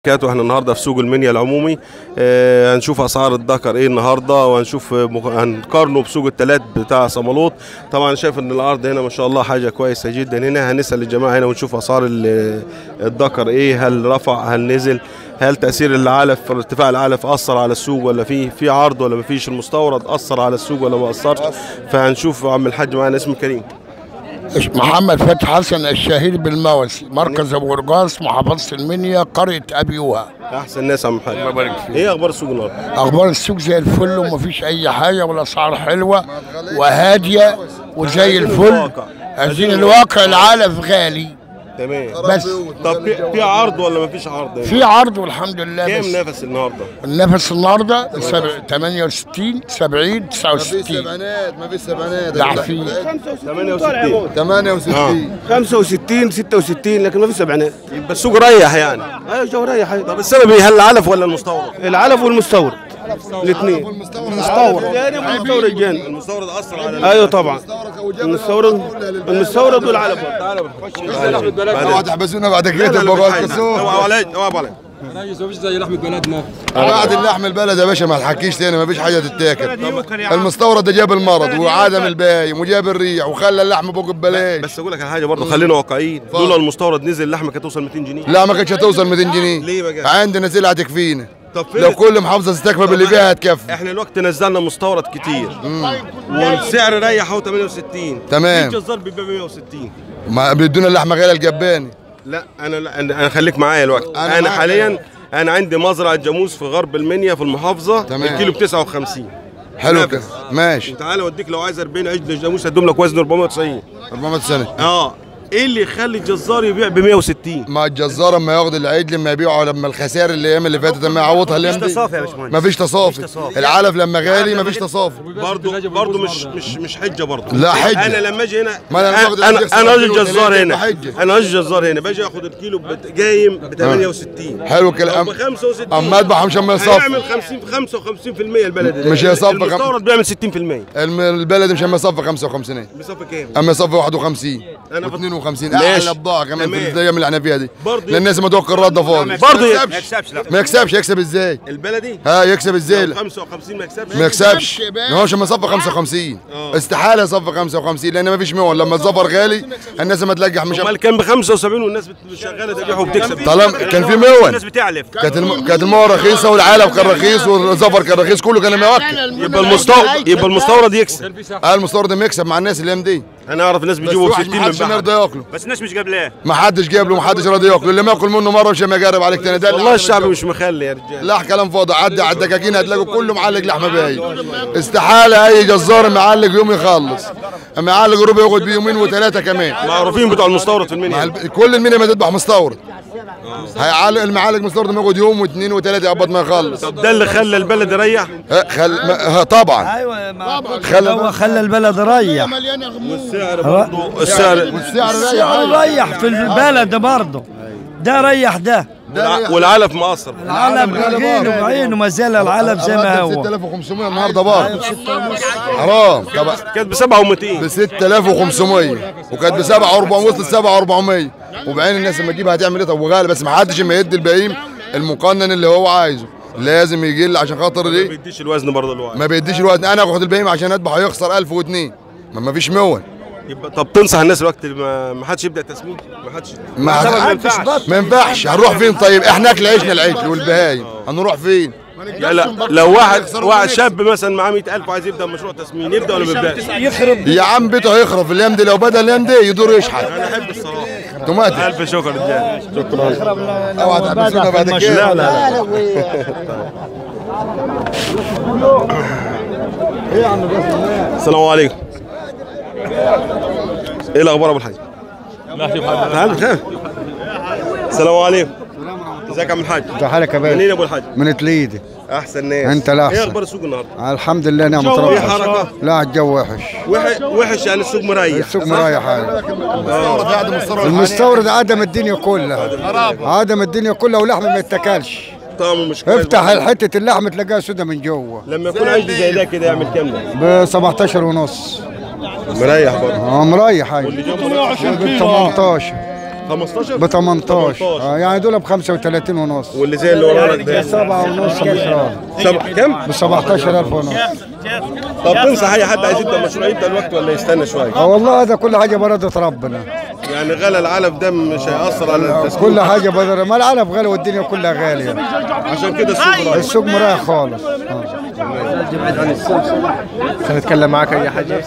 كاتو احنا النهارده في سوق المنيا العمومي اه هنشوف اسعار الذكر ايه النهارده وهنشوف آه، مق- هنقارنه بسوق التلات بتاع صمالوط طبعا شايف ان العرض هنا ما شاء الله حاجه كويسه جدا هنا هنسال الجماعه هنا ونشوف اسعار ال- الذكر ايه هل رفع هل نزل هل تاثير العلف ارتفاع العلف اثر على السوق ولا في في عرض ولا ما فيش المستورد اثر على السوق ولا ما اثرش فهنشوف عم الحاج معانا اسمه كريم محمد فتحي حسن الشهير بالموسي مركز ابو رقاص محافظه المنيا قريه ابيوها احسن ناس عم الحاج ايه اخبار السوق النهارده اخبار السوق زي الفل ومفيش اي حاجه والاسعار حلوه وهاديه وزي الفل الواقع. عايزين الواقع العلف غالي تمام بس طب في, في عرض ولا ما فيش عرض في عرض والحمد لله كام بس نفس النهارده النفس النهارده سبع- 68 70 69 سبعينات ما فيش سبعينات ضعفين 68 68 65 66 لكن ما في سبعينات يبقى السوق ريح يعني ايوه جو ريح أيوة. طب السبب ايه هل العلف ولا المستورد؟ العلف والمستورد الاثنين المستورد جاني والمستورد جاني المستورد اثر على ايوه طبعا المستورد المستورد والعلف اوعى تحبسونا بعد كده بقى الكسور اوعى عليك اوعى عليك بعد اللحم البلد يا باشا ما تحكيش تاني ما فيش حاجه تتاكل المستورد ده جاب المرض وعدم البايم وجاب الريح وخلى اللحم فوق ببلاش بس اقول لك على حاجه برضه خلينا واقعيين لولا المستورد نزل اللحمه كانت توصل 200 جنيه لا ما كانتش هتوصل 200 جنيه ليه بقى؟ عندنا سلعه تكفينا طب فين لو كل محافظه تستكفى باللي فيها هتكفي احنا الوقت نزلنا مستورد كتير والسعر ريح هو 68 تمام. في جزار بيبيع 160 ما بيدونا اللحمه غاليه الجباني لا انا لا انا أنا خليك معايا الوقت أنا انا, أنا معاك. حاليا انا عندي مزرعه جاموس في غرب المنيا في المحافظه تمام. الكيلو ب 59 حلو نفس. كده ماشي وتعالى اوديك لو عايز 40 عجل جاموس هدوم لك وزن 490 400 سنه اه ايه اللي يخلي الجزار يبيع ب 160 ما الجزار اما ياخد العجل لما يبيعه لما الخسائر اللي الايام اللي فاتت لما يعوضها الايام دي تصافي يا باشمهندس. ما فيش تصافي العلف لما غالي ما فيش تصافي برضه برضه مش مش مش حجه برضه لا حجة. انا لما اجي هنا ما أنا باخد انا العجل انا راجل كيلو جزار وتلاتة هنا حجة. انا راجل جزار هنا باجي اخد الكيلو بت- جايم ب 68 حلو الكلام ب 65 اما اذبح مش اما يصفي هيعمل 50 55% البلد مش هيصفي خم- المستورد بيعمل 60% الم- البلد مش اما يصفي 55 بيصفي كام؟ اما يصفي 51 أنا بط- و52 ماشي. اعلى بضاعه كمان في تمام. الايام اللي احنا فيها دي برضه لان الناس ما توكل الرد فاضي برضه ي- ما يكسبش لا ما يكسبش يكسب ازاي البلدي ها يكسب ازاي لو 55 ما يكسبش ما يكسبش يا باشا. ما هوش اما يصفي 55 آه. استحاله يصفي 55 لان ما فيش مول لما الظفر غالي الناس ما تلقح مش امال كان ب 75 والناس بت- شغاله تبيع وبتكسب طالما كان في مول الناس بتعلف كانت الم... كانت المول رخيصه والعلف كان رخيص والظفر كان رخيص كله كان ما يوكل يبقى المستورد يبقى المستورد يكسب اه المستورد ما يكسب مع الناس الايام دي انا اعرف ناس بس بيجيبوا ب واحد 60 ما من حدش بعد يرضى ياكله بس الناس مش قابلاه ما حدش جاب له ما حدش راضي ياكله اللي ما ياكل منه مره مش ما يجرب عليك تاني ده اللي والله عدم الشعب الجو. مش مخلي يا رجال لا كلام فاضي عدى على الدكاكين هتلاقوا كله معلق لحمه باين استحاله اي جزار معلق يوم يخلص اما يعلق ربع ياخد بيه يومين وثلاثه كمان معروفين بتوع المستورد في مع المنيا الب... كل المينا ما تذبح مستورد هيعلق المعالق مستورد ما ياخد يوم واثنين وثلاثه يقبض ما يخلص طب ده اللي خلى البلد يريح ها خل... ما... ها طبعا ايوه ما خلى هو خلى البلد ريح مليانه غموض السعر برضه السعر والسعر السعر ريح في البلد برضه ده ريح ده والع- والعلف مقصر العلم بعينه بعينه ما زال العلم زي ما هو 6500 النهارده برضه حرام طبعا كانت ب 7200 ب 6500 وكانت ب 7400 وصلت 7400 وبعين الناس لما تجيبها هتعمل ايه طب وغالي بس ما حدش ما يدي البهيم المقنن اللي هو عايزه لازم يقل عشان خاطر ما ليه بيديش الوزن برضه الواحد ما بيديش الوقت انا اخد البهيم عشان اذبح يخسر 1002 ما ما فيش مول يبقى طب تنصح الناس الوقت ما ما حدش يبدا تسمين ما حدش ما ما حدش ينفعش ما ينفعش هنروح فين طيب احنا اكل عيشنا العيش والبهايم هنروح فين لا لا لو واحد واحد شاب مثلا معاه 100000 وعايز يبدا مشروع تسمين يبدا ولا ما يبداش؟ يخرب يا عم بيته هيخرب الايام دي لو بدا الايام دي يدور يشحت انا احب الصراحه توماتيك الف شكر رجال شكرا اوعى تحبسونا بعد كده لا لا لا السلام عليكم ايه الاخبار ابو الحاج؟ تعال تعال السلام عليكم ازيك يا عم الحاج؟ ده حالك يا باشا منين يا ابو الحاج؟ من تليدي احسن ناس أنت الأحسن. ايه اخبار السوق النهارده؟ الحمد لله نعمة في ربنا حركه لا الجو وحش وحش وحش يعني السوق مريح السوق مريح حالي بعد مستورد المستورد عدم الدنيا كلها عدم الدنيا كلها ولحم ما يتاكلش طعمه مش كويس افتح الحتة اللحم تلاقيها سودة من جوه لما يكون عندي زي ده كده يعمل كام ده؟ ب 17 ونص مريح برضه اه مريح هاي ب 18 15 ب 18 18. آه يعني دول ب 35 ونص واللي زي اللي وراك ده سبعة ونص مشروع سبعة كم؟ ب 17000 ونص طب تنصح اي حد عايز يبدا مشروع يبدا الوقت ولا يستنى شويه؟ اه والله هذا كل حاجة برضة ربنا يعني غلى العلف ده مش هيأثر على التسويق كل حاجة بدر ما العلف غالي والدنيا كلها غالية عشان كده السوق رايح السوق مريح خالص آه. هنتكلم معاك اي حاجه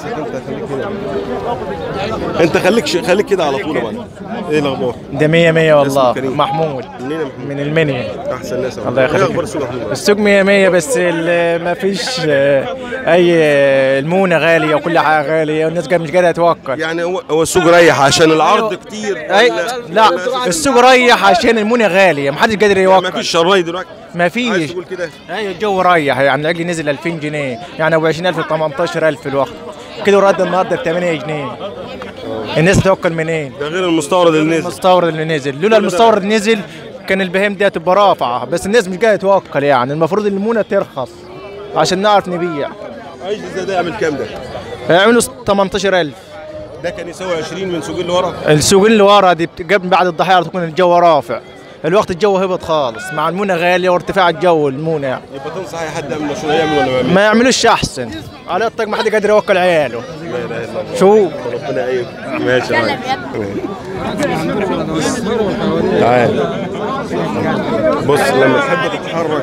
انت خليك ش... خليك كده على طول يا معلم ايه الاخبار؟ ده مية مية والله اسمه كريم. محمود منين يا محمد؟ من المنيا احسن ناس الله يخليك. ايه اخبار السوق يا محمد؟ السوق مية مية بس ال- ما فيش آه، اي آه، المونة غالية وكل حاجة غالية والناس قاعدة مش قادرة توكل يعني هو هو السوق ريح عشان العرض كتير اي ولا- لا ولا- السوق ريح عشان المونة غالية ما حدش قادر ما يوكل فيش شراي دلوقتي ما عايز فيش تقول كده ايوه الجو ريح يعني العجل نزل 2000 جنيه يعني ابو 20000 ب 18000 في الوقت كده رد النهارده ب 8 جنيه الناس توكل منين؟ ده غير المستورد اللي نزل المستورد اللي نزل لولا المستورد نزل كان البهيم دي هتبقى رافعه بس الناس مش قادره توكل يعني المفروض المونه ترخص عشان نعرف نبيع عايز زي ده يعمل كام ده؟ هيعملوا 18000 ده كان يساوي 20 من سوق اللي ورا السوق اللي ورا دي بت- قبل بعد الضحايا تكون الجو رافع الوقت الجو هبط خالص مع المونه غاليه وارتفاع الجو المونه يعني. يبقى تنصح اي حد يعمل مشروع يعمل ولا ما يعمل؟ ما يعملوش احسن على الطريق ما حد قادر يوكل عياله لا اله الا الله شو ربنا يعينك ماشي يا معلم. تعال بص لما تحب تتحرك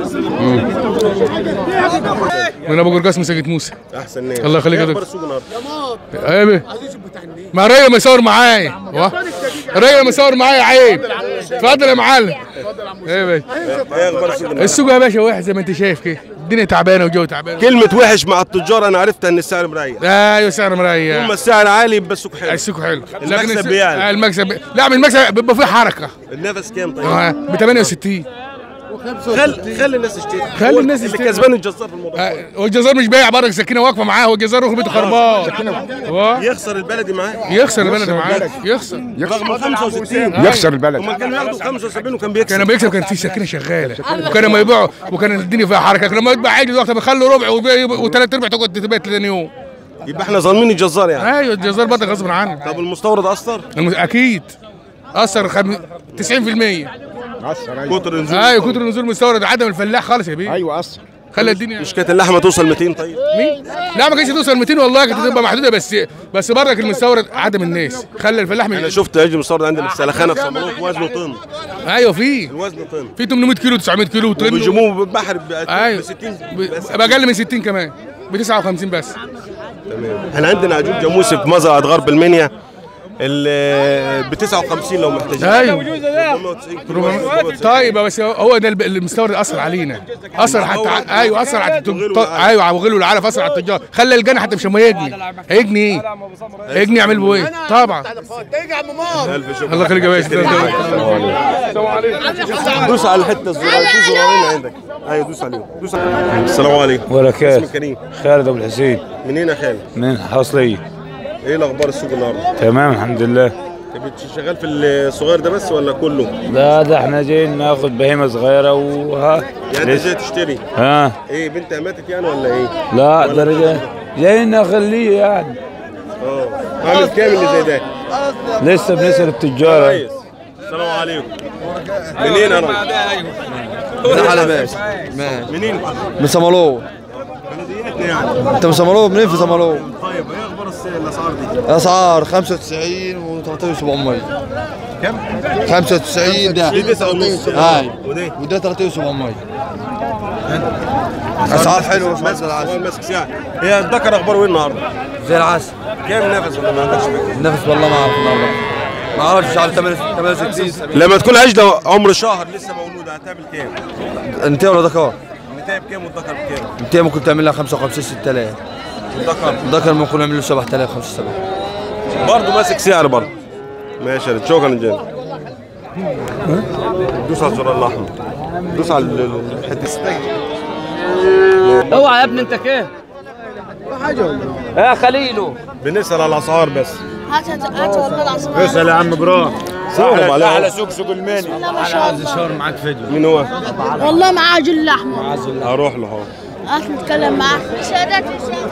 من ابو قرقاس مساجد موسى احسن ناس الله يخليك يا إيه اخبار دكتور. السوق النهارده؟ عيب ما ريا ما يصور معايا و- ريا ما يصور معايا عيب اتفضل يا معلم ايه يا باشا ايه اخبار السوق النهارده؟ السوق يا باشا واحد زي ما انت شايف كده الدنيا تعبانه والجو تعبان كلمة وحش مع التجار انا عرفت ان السعر مريح ايوه سعر طول ما مريح السعر عالي يبقى السوق حلو السوق حلو المكسب الس- بيعلى. آه، المكسب لا من المكسب بيبقى فيه حركه النفس كام طيب؟ اه ب 68 خلي خلي الناس تشتري خلي هو الناس اللي تشتري. كسبان الجزار في الموضوع آه، والجزار مش بايع برك سكينه واقفه معاه هو الجزار ركبته خربان و- يخسر البلدي معاه يخسر البلد معاه يخسر رغم 65 يخسر البلد هم كانوا ياخدوا 75 وكان بيكسب كان بيكسب كان في سكينه شغاله وكان لما يبيعوا وكان الدنيا فيها حركه لكن لما يتباع عادي دلوقتي بيخلوا ربع وبي- وثلاث ارباع تقعد تبات ثاني يوم يبقى احنا ظالمين الجزار يعني ايوه الجزار برضه غصب عنه طب المستورد اثر الم- اكيد اثر خم... 90% كتر نزول ايوه كتر نزول مستورد عدم الفلاح خالص يا بيه ايوه اثر خلى الدنيا مش كانت اللحمه توصل 200 طيب مين؟ لا ما كانتش توصل 200 والله كانت تبقى محدوده بس بس برضك المستورد عدم الناس خلى الفلاح انا من شفت عجل مستورد عندنا في السلخانه في صمالوط وزنه طن ايوه في الوزن طن في 800 كيلو 900 كيلو طن وبيجيبوه بالبحر ب ايوه 60 ب- باقل من 60 كمان ب 59 بس احنا عندنا عجول جاموسي في مزرعه غرب المنيا ب 59 لو محتاجين ايوه 490 كيلو وزن، 490. طيب بس هو ده الب- المستورد اثر علينا اثر حتى ع- ايوه اثر على التج- ايوه وغلوا العلف اثر على التجار خلى الجنة حتى مش ما يجني هيجني ايه؟ هيجني يعمل بيه ايه؟ طبعا ألف شكر. الله يخليك يا باشا دوس على الحته الزرار في زرارين عندك ايوه دوس عليهم دوس عليهم السلام عليكم وبركاته اسمك كريم خالد ابو الحسين منين يا خالد؟ من حصلية ايه الاخبار السوق النهارده؟ تمام الحمد لله انت شغال في الصغير ده بس ولا كله؟ لا ده احنا جايين ناخد بهيمة صغيرة وها يعني انت لسه. جاي تشتري ها ايه بنتها ماتت يعني ولا ايه؟ لا ده رجال جايين نخليه يعني اه عامل كام اللي زي ده؟ لسه بنسأل التجار كويس السلام عليكم منين يا راجل؟ على باش منين؟ من صمالوط بلدياتنا يعني انت من صمالوط منين في صمالوط؟ طيب ايه اخبار الس- الاسعار دي؟ الاسعار 95 و 3700 كم؟ 95 ده دي 9 ونص هاي ودي وده 3700 اسعار حلوه في ماسك مصر هو العسل ماسك ساعة هي الذكر اخباره ايه النهارده؟ زي العسل كام نفس ولا ما عندكش فكره؟ النفس والله ما اعرف النهارده ما اعرفش على 68 70 لما تكون عجله عمر شهر لسه مولوده هتعمل كام؟ انت ولا ذكر النتايه بكام والذكر بكام؟ انت ممكن تعمل لها 55 6000 والذكر الذكر ممكن يعمل له 7000 7500 برضه ماسك سعر برضه ماشي يا ريت. شكرا جدا دوس على الزرار الاحمر دوس على ال- ال- الحته اوعى يا ابني انت كيف يا خليلو بنسال على الاسعار بس هات هات والله العظيم اسال يا عم برا سلام عليكم سوق سوق الماني لا ما شاء الله معاك فيديو مين هو؟ والله معاه عجل احمر هروح له اهو هات نتكلم معاه سادتي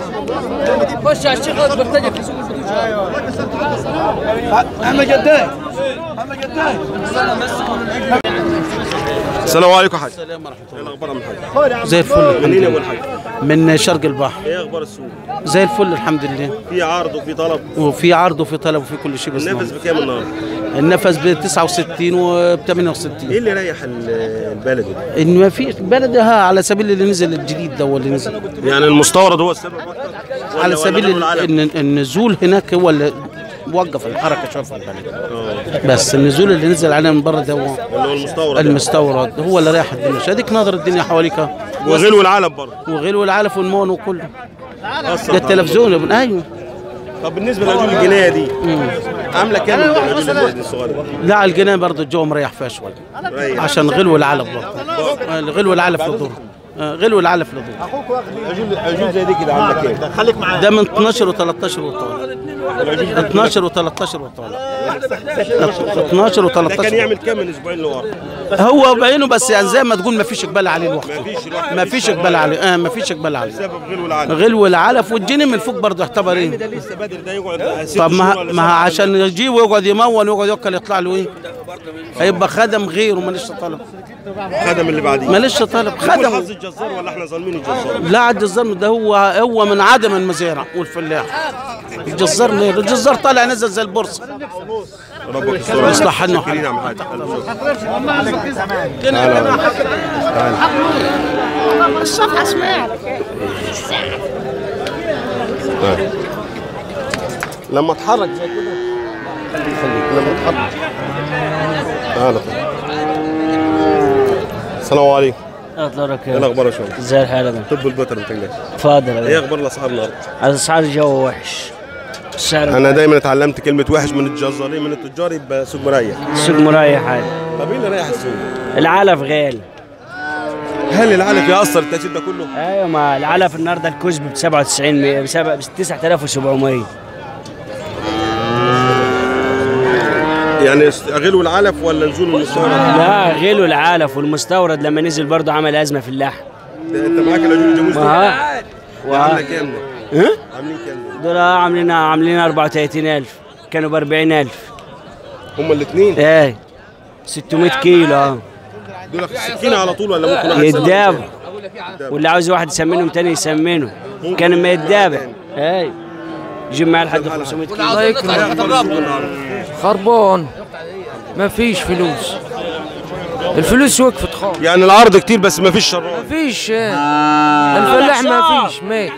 خش على الشيخ بتجي احمد جداد السلام عليكم يا حاج السلام ورحمه الله ايه الاخبار يا عم الحاج زي الفل الحمد منين يا ابو لله. الحاج من شرق البحر ايه اخبار السوق زي الفل الحمد لله في عرض وفي طلب وفي عرض وفي طلب وفي كل شيء بس النفس بكام النهارده النفس ب 69 وب 68 ايه اللي يريح ال- البلدي ان ما في بلد ها على سبيل اللي نزل الجديد ده هو اللي نزل يعني المستورد هو السبب اكتر ولا- على ولا سبيل غلو ال- العالم؟ ان النزول هناك هو اللي وقف الحركه شويه في البلد بس النزول اللي نزل علينا من بره ده هو اللي هو المستورد المستورد هو اللي رايح الدنيا اديك نظر الدنيا حواليك وغلو العالم برضه وغلو العلف والمون وكله أثر ده التلفزيون يا ابن ايوه طب بالنسبه للعجول الجنيه دي عامله كام العجول الوزن الصغيره دي؟ لا الجنيه برضه الجو مريح فيها شويه مريح. عشان غلو العلف برضه آه، غلو العلف للظهر آه، غلو العلف للظهر عجول عجول زي دي كده عامله كام؟ خليك معايا ده من 12 و13 وطالع 12 و13 وطالع 12 ده كان و13 يعمل كام من اسبوعين لورا؟ هو بعينه بس يعني زي ما تقول ما فيش اقبال عليه الوقت مفيش الواحد ما فيش اقبال عليه اه ما فيش اقبال عليه بسبب غلو العالم غلو العلف والجنيه من فوق برضه يعتبر ده ايه لسه بدري ده يقعد ست طب ما شهور ولا ما سبعة عشان يجيب ويقعد يمون ويقعد يوكل يطلع له ايه هيبقى خدم غيره ماليش طلب خدم اللي بعديه ماليش طلب خدم خدم حظ الجزار ولا احنا ظالمين الجزار؟ لا عاد الجزار ده هو هو من عدم المزارع والفلاح الجزار مين الجزار طالع نزل زي البورصه ربك يستر يصلح حالنا شكرين يا عم حاج الصفحة اسمها طيب. لما اتحرك زي كده خليك خليك لما اتحرك تعالى طيب. السلام عليكم ايه الاخبار يا شباب؟ زي الحال يا طب البيطر ما تقلقش تفضل ايه اخبار الاسعار النهارده؟ اسعار الجو وحش السعر انا دايما اتعلمت كلمه وحش من الجزارين من التجار يبقى سوق مريح السوق مريح عادي طب ايه اللي رايح السوق؟ العلف غالي هل العلف ياثر التأثير ده كله؟ ايوه ما العلف النهارده الكوز ب 97 ب 9700 يعني غلو العلف ولا نزول المستورد؟ لا غلو العلف والمستورد لما نزل برضه عمل ازمه في اللحم ده انت معاك العجول الجاموس دي؟ ما دي عامله كام ده؟ ها؟ عاملين كام ده؟ دول عاملين عاملين 34000 كانوا ب 40000 هما الاثنين؟ ايه 600 كيلو اه دول سكينه على طول ولا ممكن واحد يسلم يتدابوا التاني؟ واللي عاوز واحد يسمنهم تاني يسمنه كان ما يتدابع ايه يجيب معاه لحد 500 كيلو الله يكرمك خربان ما فيش فلوس الفلوس وقفت خالص يعني العرض كتير بس ما فيش شراب ما فيش الفلاح ما فيش مات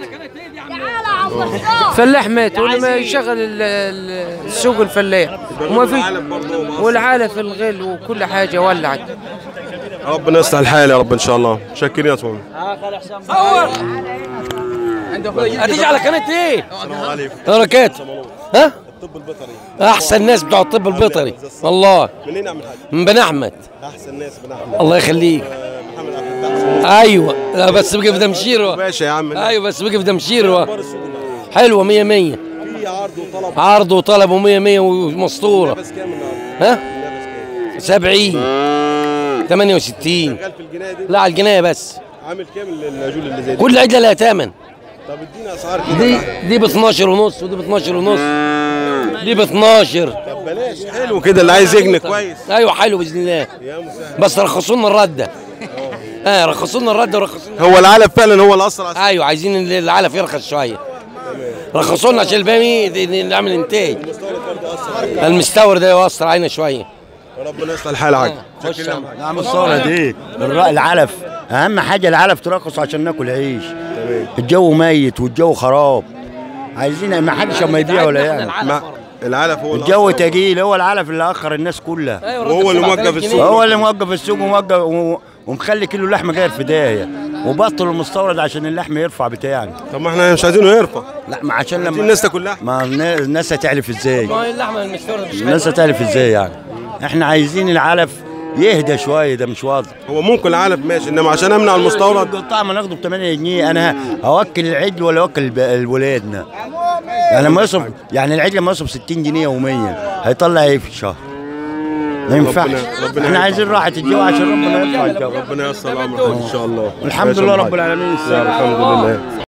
الفلاح مات واللي ما يشغل ال- ال- السوق الفلاح وما في والعالم في الغل وكل حاجه ولعت ربنا يصلح الحال يا رب ان شاء الله شكرين يا طويل هتيجي على قناه ايه؟ السلام عليكم بركات ها؟ الطب البيطري احسن ناس بتوع الطب البيطري والله منين يا عم الحاج؟ من بن احمد احسن ناس بن احمد الله يخليك محمد عبد الفتاح ايوه لا بس بقي في دمشير باشا يا عم ايوه بس بقي في دمشير اخبار السوق النهارده؟ حلوه 100 100 في عرض وطلب عرض وطلب و100 100 ومسطوره بس كام النهارده؟ ها؟ النفس كام؟ 70 68 شغال في الجنايه دي؟ لا على الجنيه بس عامل كام العجول اللي زي دي؟ كل عجله لها ثمن طب ادينا اسعار كده دي دي ب 12 ونص ودي ب 12 ونص دي ب 12 طب بلاش حلو كده اللي عايز يجني كويس ايوه حلو باذن الله يا مسهل بس رخصوا لنا الرده اه رخصوا لنا الرده ورخصوا لنا هو العلف فعلا هو الاسرع ايوه عايزين ال- العلف يرخص شويه رخصوا لنا عشان الباقي دي- دي نعمل انتاج المستورد ده يوصل علينا شويه ربنا يصلح الحال يا حاج خش يا عم. نعم الصورة دي الر- العلف أهم حاجة العلف ترخص عشان ناكل عيش الجو ميت والجو خراب عايزين ما حدش اما يبيع ولا يعمل ما العلف هو الجو الأسرع. تقيل هو العلف اللي اخر الناس كلها وهو اللي موقف السوق هو اللي موقف السوق وموقف و- ومخلي كيلو اللحمه غير في داهيه وبطل المستورد عشان اللحم يرفع بتاعنا طب ما احنا مش عايزينه يرفع لا ما عشان عايزين لما الناس تاكل لحم ما النا- الناس هتعلف ازاي ما هي اللحمه المستورده مش الناس هتعلف ازاي يعني احنا عايزين العلف يهدى شويه ده مش واضح هو ممكن العلف ماشي انما عشان امنع المستورد القطاع ما ناخده ب 8 جنيه انا اوكل العجل ولا اوكل الب- الولادنا يعني لما يصرف يعني العجل لما يصرف 60 جنيه يوميا هيطلع ايه في الشهر؟ ما ينفعش ربنا- ربنا احنا عايزين راحه الجو عشان ربنا يرفع الجو ربنا ييسر امرك ان شاء الله الحمد ماشي يا لله أبو رب حاج. العالمين يا الحمد لله